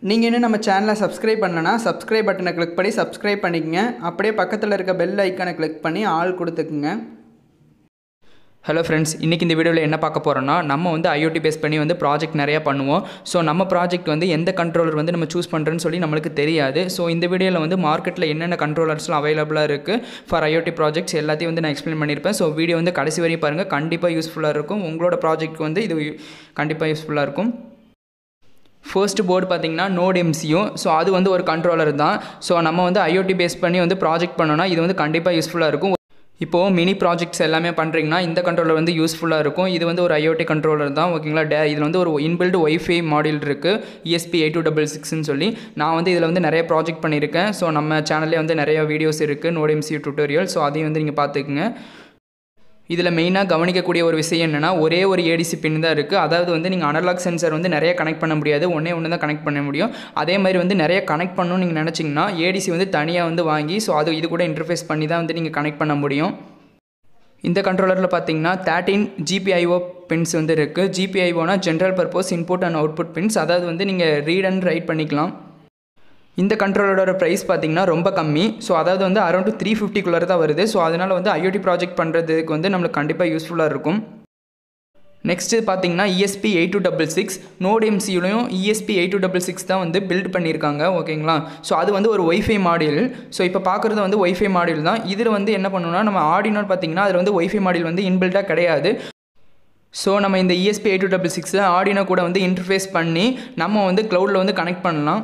நீங்கள் இன்னும் நம்ம சேனலை சப்ஸ்கிரைப் பண்ணலனா சப்ஸ்கிரைப் பட்டனை கிளிக் பண்ணி சப்ஸ்கிரைப் பண்ணிக்கங்க அப்படியே பக்கத்தில் இருக்க பெல் ஐக்கானை கிளிக் பண்ணி ஆள் கொடுத்துக்குங்க ஹலோ ஃப்ரெண்ட்ஸ் இன்றைக்கி இந்த வீடியோவில் என்ன பார்க்க போகிறோம்னா நம்ம வந்து ஐஓடி பேஸ் பண்ணி வந்து ப்ராஜெக்ட் நிறையா பண்ணுவோம் ஸோ நம்ம ப்ராஜெக்ட் வந்து எந்த கண்ட்ரோலர் வந்து நம்ம சூஸ் பண்ணுறேன்னு சொல்லி நம்மளுக்கு தெரியாது ஸோ இந்த வீடியோவில் வந்து மார்க்கெட்டில் என்னென்ன கண்ட்ரோலர்ஸ்லாம் அவைலபிளாக இருக்குது ஃபார் ஐஓடி ப்ராஜெக்ட்ஸ் எல்லாத்தையும் வந்து நான் எக்ஸ்பிளைன் பண்ணியிருப்பேன் ஸோ வீடியோ வந்து கடைசி வரையும் பாருங்கள் கண்டிப்பாக யூஸ்ஃபுல்லாக இருக்கும் உங்களோட ப்ராஜெக்ட் வந்து இது கண்டிப்பாக யூஸ்ஃபுல்லாக இருக்கும் ஃபர்ஸ்ட் போர்டு பார்த்தீங்கன்னா நோட் எம்சியும் ஸோ அது வந்து ஒரு கண்ட்ரோலர் தான் ஸோ நம்ம வந்து ஐஓடி பேஸ் பண்ணி வந்து ப்ராஜெக்ட் பண்ணோன்னா இது வந்து கண்டிப்பாக யூஸ்ஃபுல்லாக இருக்கும் இப்போது மினி ப்ராஜெக்ட்ஸ் எல்லாமே பண்ணுறீங்கன்னா இந்த கண்ட்ரோலர் வந்து யூஸ்ஃபுல்லாக இருக்கும் இது வந்து ஒரு ஐஓடி கண்ட்ரோலர் தான் ஓகேங்களா டே இதில் வந்து ஒரு இன்பில்டு ஒய்ஃபை மாடியூல் இருக்குது இஎஸ்பி எயிட் டூ டபுள் சிக்ஸ்னு சொல்லி நான் வந்து இதில் வந்து நிறைய ப்ராஜெக்ட் பண்ணியிருக்கேன் ஸோ நம்ம சேனல்லே வந்து நிறைய வீடியோஸ் இருக்குது நோட் எம்சி டுட்டோரியல் ஸோ அதையும் வந்து நீங்கள் பார்த்துக்குங்க இதில் மெயினாக கவனிக்கக்கூடிய ஒரு விஷயம் என்னென்னா ஒரே ஒரு ஏடிசி பின் தான் இருக்குது அதாவது வந்து நீங்கள் அனலாக் சென்சர் வந்து நிறைய கனெக்ட் பண்ண முடியாது ஒன்றே ஒன்று தான் கனெக்ட் பண்ண முடியும் அதே மாதிரி வந்து நிறைய கனெக்ட் பண்ணணும்னு நீங்கள் நினச்சிங்கன்னா ஏடிசி வந்து தனியாக வந்து வாங்கி ஸோ அது இது கூட இன்டர்ஃபேஸ் பண்ணி தான் வந்து நீங்கள் கனெக்ட் பண்ண முடியும் இந்த கண்ட்ரோலரில் பார்த்தீங்கன்னா தேர்ட்டின் ஜிபிஐஓ பின்ஸ் வந்து இருக்குது ஜிபிஐஓனா general purpose input and output pins அதாவது வந்து நீங்கள் ரீட் அண்ட் ரைட் பண்ணிக்கலாம் இந்த கண்ட்ரோலரோட ப்ரைஸ் பார்த்தீங்கன்னா ரொம்ப கம்மி ஸோ அதாவது வந்து அரௌண்ட் த்ரீ ஃபிஃப்டிக்குள்ளே தான் வருது ஸோ அதனால் வந்து ஐஓடி ப்ராஜெக்ட் பண்ணுறதுக்கு வந்து நம்மளுக்கு கண்டிப்பாக யூஸ்ஃபுல்லாக இருக்கும் நெக்ஸ்ட்டு பார்த்தீங்கன்னா ESP eight two double six node எம்சியூலையும் ESP eight two double six தான் வந்து பில்ட் பண்ணியிருக்காங்க ஓகேங்களா ஸோ அது வந்து ஒரு ஒய்ஃபை மாடியூல் ஸோ இப்போ பார்க்குறது வந்து ஒய்ஃபை மாடியூல் தான் இதில் வந்து என்ன பண்ணணும்னா நம்ம ஆடினோர் பார்த்தீங்கன்னா அதில் வந்து ஒய்ஃபை மாடியூல் வந்து இன்பில்டாக கிடையாது ஸோ நம்ம இந்த இஎஸ்பி எயிட் டூ டபுள் சிக்ஸை ஆடினோ கூட வந்து இன்டர்ஃபேஸ் பண்ணி நம்ம வந்து க்ளவுடில் வந்து கனெக்ட் பண்ணலாம்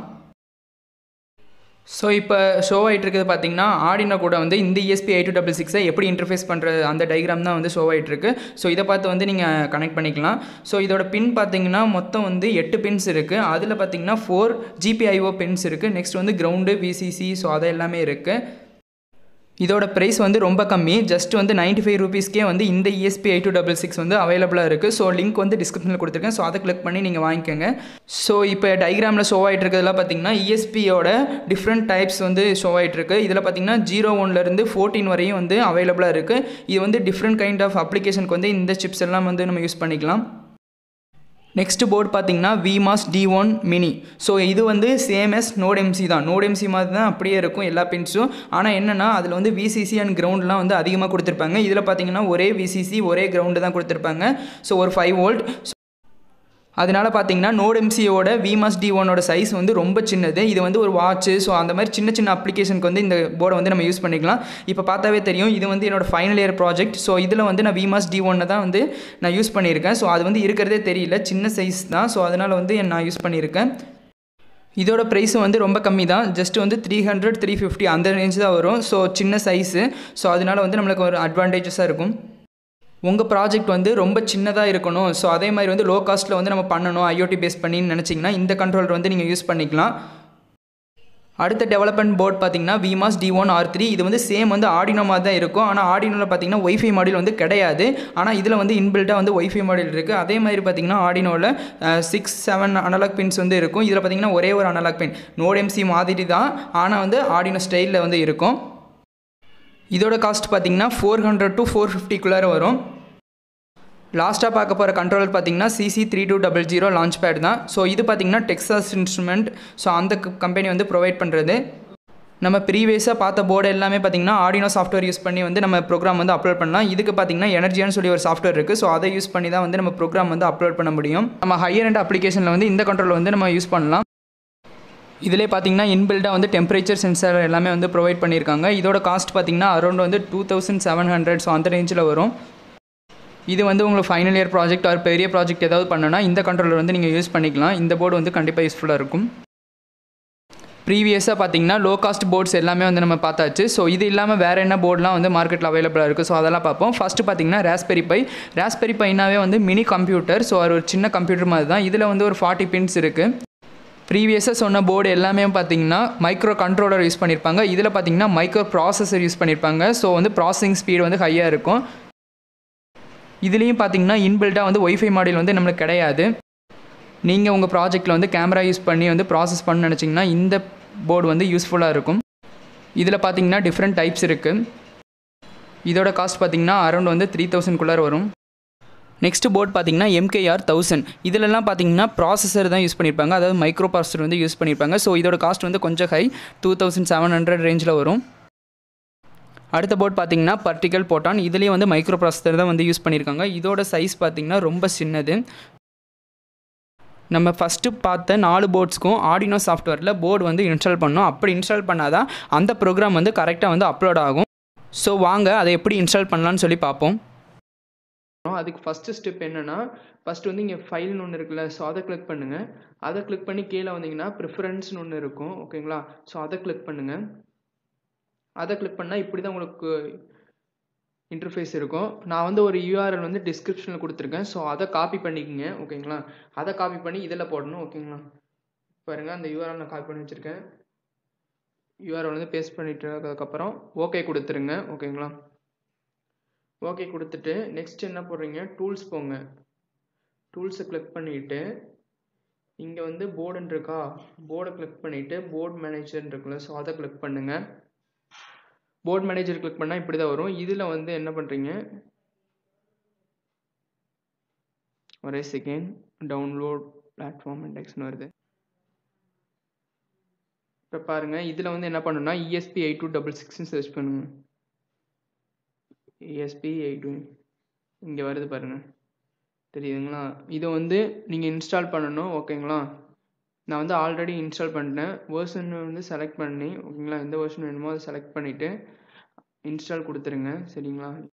ஸோ இப்போ ஷோ ஆகிட்டு இருக்குது பார்த்தீங்கன்னா ஆடினோ கூட வந்து இந்த இஎஸ்பி எயிட் டூ டபுள் சிக்ஸை எப்படி இன்டர்ஃபேஸ் பண்ணுற அந்த டைக்ராம் தான் வந்து ஷோ ஆகிட்டு இருக்கு ஸோ இதை பார்த்து வந்து நீங்கள் கனெக்ட் பண்ணிக்கலாம் ஸோ இதோட பின் பார்த்தீங்கன்னா மொத்தம் வந்து எட்டு பின்ஸ் இருக்குது அதில் பார்த்தீங்கன்னா ஃபோர் ஜிபிஐஓ பின்ஸ் இருக்குது நெக்ஸ்ட் வந்து கிரவுண்டு விசிசி ஸோ அது எல்லாமே இருக்குது இதோட ப்ரைஸ் வந்து ரொம்ப கம்மி ஜஸ்ட் வந்து நைன்ட்டி ஃபைவ் ருபீஸ்க்கே வந்து இந்த ESP eight two double six வந்து அவைலபிளாக இருக்குது ஸோ லிங்க் வந்து டிஸ்கிரிப்ஷனில் கொடுத்துருக்கேன் ஸோ அதை கிளிக் பண்ணி நீங்கள் வாங்கிக்கோங்க ஸோ இப்போ டைக்ராமில் ஷோ ஆகிட்டு இருக்கிறதுலாம் பார்த்தீங்கன்னா இஎஸ்பியோட டிஃப்ரெண்ட் டைப்ஸ் வந்து ஷோ ஆகிட்டு இருக்கு இதில் பார்த்தீங்கன்னா ஜீரோ ஒன்லேருந்து ஃபோர்டீன் வரையும் வந்து அவைலபிளாக இருக்குது இது வந்து டிஃப்ரெண்ட் கைண்ட் ஆஃப் அப்ளிகேஷனுக்கு வந்து இந்த சிப்ஸ் எல்லாம் வந்து நம்ம யூஸ் பண்ணிக்கலாம் நெக்ஸ்ட் போர்டு பார்த்தீங்கன்னா Wemos D one mini so இது வந்து சேம் எஸ் நோட் எம்சி தான் நோட் எம்சி மாதிரி தான் அப்படியே இருக்கும் எல்லா பின்ஸும் ஆனால் என்னென்னா அதில் வந்து விசிசி அண்ட் கிரவுண்ட்லாம் வந்து அதிகமாக கொடுத்துருப்பாங்க இதில் பார்த்தீங்கன்னா ஒரே விசிசி ஒரே கிரவுண்டு தான் கொடுத்துருப்பாங்க ஸோ ஒரு ஃபைவ் வோல்ட் அதனால் பார்த்தீங்கன்னா நோட் எம்சியோட விமாஸ் டி ஒனோட சைஸ் வந்து ரொம்ப சின்னது இது வந்து ஒரு வாட்ச்சு ஸோ அந்த மாதிரி சின்ன சின்ன அப்ளிகேஷனுக்கு வந்து இந்த போர்டை வந்து நம்ம யூஸ் பண்ணிக்கலாம் இப்போ பார்த்தாவே தெரியும் இது வந்து என்னோட ஃபைனல் இயர் ப்ராஜெக்ட் ஸோ இதில் வந்து நான் விமாஸ் டி ஒன்னை தான் வந்து நான் யூஸ் பண்ணியிருக்கேன் ஸோ அது வந்து இருக்கிறதே தெரியல சின்ன சைஸ் தான் ஸோ அதனால் வந்து நான் யூஸ் பண்ணியிருக்கேன் இதோட ப்ரைஸும் வந்து ரொம்ப கம்மி தான் ஜஸ்ட் வந்து த்ரீ ஹண்ட்ரட் த்ரீ ஃபிஃப்டி அந்த ரேஞ்ச் தான் வரும் ஸோ சின்ன சைஸு ஸோ அதனால் வந்து நம்மளுக்கு ஒரு அட்வான்டேஜஸாக இருக்கும் உங்கள் ப்ராஜெக்ட் வந்து ரொம்ப சின்னதாக இருக்கணும் ஸோ அதே மாதிரி வந்து லோ காஸ்ட்டில் வந்து நம்ம பண்ணணும் ஐஓடி பேஸ் பண்ணின்னு நினச்சிங்கன்னா இந்த கண்ட்ரோலர் வந்து நீங்கள் யூஸ் பண்ணிக்கலாம் அடுத்த டெவலப்மெண்ட் போர்ட் பார்த்தீங்கன்னா Wemos D one R three இது வந்து சேம் வந்து ஆடினோ மாதிரி தான் இருக்கும் ஆனால் ஆடினோவில் பார்த்தீங்கன்னா ஒய்ஃபை மாடியூல் வந்து கிடையாது ஆனால் இதில் வந்து இன்பில்ட்டாக வந்து ஒய்ஃபை மாடியூல் இருக்குது அதே மாதிரி பார்த்தீங்கன்னா ஆடினோவில் சிக்ஸ் செவன் அனலாக் பின்ஸ் வந்து இருக்கும் இதில் பார்த்தீங்கன்னா ஒரே ஒரு அனலாக் பின் நோட் எம்சி மாதிரி தான் ஆனால் வந்து ஆடினோ ஸ்டைலில் வந்து இருக்கும் இதோட காஸ்ட் பார்த்தீங்கன்னா ஃபோர் ஹண்ட்ரட் டு ஃபோர் ஃபிஃப்டிக்குள்ளார வரும் லாஸ்ட்டாக பார்க்க போகிற கண்ட்ரோலர் பார்த்தீங்கன்னா CC three two double zero launch pad தான் ஸோ இது பார்த்தீங்கன்னா டெக்ஸாஸ் இன்ஸ்ட்ருமெண்ட் ஸோ அந்த கம்பெனி வந்து ப்ரொவைட் பண்ணுறது நம்ம ப்ரீவியஸாக பார்த்த போர்டு எல்லாமே பார்த்தீங்கன்னா ஆடினோ சாஃப்ட்வேர் யூஸ் பண்ணி வந்து நம்ம ப்ரோக்ராம் வந்து அப்லோட் பண்ணலாம் இதுக்கு பார்த்தீங்கன்னா எனர்ஜியான்னு சொல்லி ஒரு சாஃப்ட்வேர் இருக்குது ஸோ அதை யூஸ் பண்ணி தான் வந்து நம்ம ப்ரோக்ராம் வந்து அப்லோட் பண்ண முடியும் நம்ம ஹையர் அண்ட் அப்ளிகேஷனில் வந்து இந்த கண்ட்ரோல் வந்து நம்ம யூஸ் பண்ணலாம் இதிலே பார்த்தீங்கன்னா இன்பில்டாக வந்து டெம்பரேச்சர் சென்சார் எல்லாமே வந்து ப்ரொவைட் பண்ணியிருக்காங்க இதோட காஸ்ட் பார்த்தீங்கன்னா அரௌண்ட் வந்து two thousand seven hundred so அந்த ரேஞ்சில் வரும் இது வந்து உங்களுக்கு ஃபைனல் இயர் ப்ராஜெக்ட் ஒரு பெரிய ப்ராஜெக்ட் ஏதாவது பண்ணனா இந்த கண்ட்ரோலர் வந்து நீங்கள் யூஸ் பண்ணிக்கலாம் இந்த போர்டு வந்து கண்டிப்பாக யூஸ்ஃபுல்லாக இருக்கும் ப்ரீவியஸாக பார்த்தீங்கன்னா லோ காஸ்ட் போர்ட்ஸ் எல்லாமே வந்து நம்ம பார்த்தாச்சு ஸோ இது இல்லாமல் வேறு என்ன போர்ட்லாம் வந்து மார்க்கெட்டில் அவைலபிளாக இருக்குது ஸோ அதெல்லாம் பார்ப்போம் ஃபஸ்ட்டு பார்த்தீங்கன்னா ராஸ்பெரி பை ராஸ்பெரி பைனாவே வந்து மினி கம்ப்யூட்டர் ஸோ அது ஒரு சின்ன கம்ப்யூட்டர் மாதிரி தான் இதில் வந்து ஒரு ஃபார்ட்டி பின்ஸ் இருக்குது ப்ரீவியஸாக சொன்ன போர்டு எல்லாமே பார்த்தீங்கன்னா மைக்ரோ கண்ட்ரோலர் யூஸ் பண்ணியிருப்பாங்க இதில் பார்த்தீங்கன்னா மைக்ரோ ப்ராசஸர் யூஸ் பண்ணியிருப்பாங்க ஸோ வந்து ப்ராசஸிங் ஸ்பீடு வந்து ஹையாக இருக்கும் இதுலேயும் பார்த்தீங்கன்னா இன்பில்ட்டாக வந்து ஒய்ஃபை மாடியூல் வந்து நம்மளுக்கு கிடையாது நீங்கள் உங்கள் ப்ராஜெக்ட்டில் வந்து கேமரா யூஸ் பண்ணி வந்து ப்ராசஸ் பண்ண நினச்சிங்கன்னா இந்த போர்டு வந்து யூஸ்ஃபுல்லாக இருக்கும் இதில் பார்த்தீங்கன்னா டிஃப்ரெண்ட் டைப்ஸ் இருக்குது இதோட காஸ்ட் பார்த்தீங்கன்னா அரௌண்ட் வந்து த்ரீ தௌசண்ட்குள்ளார வரும் நெக்ஸ்ட் போர்ட் பார்த்தீங்கன்னா எம்கேஆர் தௌசண்ட் இதிலெல்லாம் பார்த்தீங்கன்னா ப்ராசஸர் தான் யூஸ் பண்ணியிருப்பாங்க அதாவது மைக்ரோ ப்ராசஸர் வந்து யூஸ் பண்ணியிருப்பாங்க ஸோ இதோட காஸ்ட் வந்து கொஞ்சம் high two thousand seven hundred ரேஞ்சில் வரும் அடுத்த போர்ட் பார்த்தீங்கன்னா பர்டிகல் போட்டான் இதுலேயே வந்து மைக்ரோ ப்ராசஸர் தான் வந்து யூஸ் பண்ணியிருக்காங்க இதோட சைஸ் பார்த்தீங்கன்னா ரொம்ப சின்னது நம்ம ஃபஸ்ட்டு பார்த்த நாலு போர்ட்ஸ்க்கும் ஆடினோ சாஃப்ட்வேரில் போர்டு வந்து இன்ஸ்டால் பண்ணோம் அப்படி இன்ஸ்டால் பண்ணாதான் அந்த ப்ரோக்ராம் வந்து கரெக்டாக வந்து அப்லோட் ஆகும் ஸோ வாங்க அதை எப்படி இன்ஸ்டால் பண்ணலான்னு சொல்லி பார்ப்போம் அதுக்கு ஃபஸ்ட்டு ஸ்டெப் என்னென்னா ஃபஸ்ட் வந்து இங்கே ஃபைல்னு ஒன்று இருக்குல்ல ஸோ அதை கிளிக் பண்ணுங்கள் அதை கிளிக் பண்ணி கீழே வந்தீங்கன்னா ப்ரிஃபரன்ஸ்னு ஒன்று இருக்கும் ஓகேங்களா ஸோ அதை கிளிக் பண்ணுங்கள் அதை கிளிக் பண்ணால் இப்படி தான் உங்களுக்கு இன்டர்ஃபேஸ் இருக்கும் நான் வந்து ஒரு யூஆர்எல் வந்து டிஸ்கிரிப்ஷனில் கொடுத்துருக்கேன் ஸோ அதை காப்பி பண்ணிக்கோங்க ஓகேங்களா அதை காப்பி பண்ணி இதில் போடணும் ஓகேங்களா பாருங்கள் அந்த யூஆர்எல் நான் காப்பி பண்ணி வச்சுருக்கேன் யூஆர்எல் வந்து பேஸ்ட் பண்ணிட்டு அதுக்கப்புறம் ஓகே கொடுத்துருங்க ஓகேங்களா ஓகே கொடுத்துட்டு நெக்ஸ்ட் என்ன போடுறீங்க டூல்ஸ் போங்க டூல்ஸை கிளிக் பண்ணிவிட்டு இங்கே வந்து போர்டுன்னு இருக்கா போர்டை கிளிக் பண்ணிவிட்டு போர்ட் மேனேஜர்னு இருக்குல்ல ஸோ அதை கிளிக் பண்ணுங்கள் போர்ட் மேனேஜர் கிளிக் பண்ணால் இப்படி தான் வரும் இதில் வந்து என்ன பண்ணுறீங்க ஒரே செகண்ட் டவுன்லோட் பிளாட்ஃபார்ம் இண்டெக்ஸ்னு வருது இப்போ பாருங்கள் இதில் வந்து என்ன பண்ணணும்னா இஎஸ்பி எயிட் டூ டபுள் சிக்ஸ்னு சர்ச் பண்ணுங்க இஎஸ்பி எயிட் டூ இங்கே வருது பாருங்கள் தெரியுதுங்களா இதை வந்து நீங்கள் இன்ஸ்டால் பண்ணணும் ஓகேங்களா நான் வந்து ஆல்ரெடி இன்ஸ்டால் பண்ணிட்டேன் வேர்ஷன் வந்து செலக்ட் பண்ணி ஓகேங்களா எந்த வேர்ஷன் வேணுமோ அதை செலக்ட் பண்ணிவிட்டு இன்ஸ்டால் கொடுத்துருங்க சரிங்களா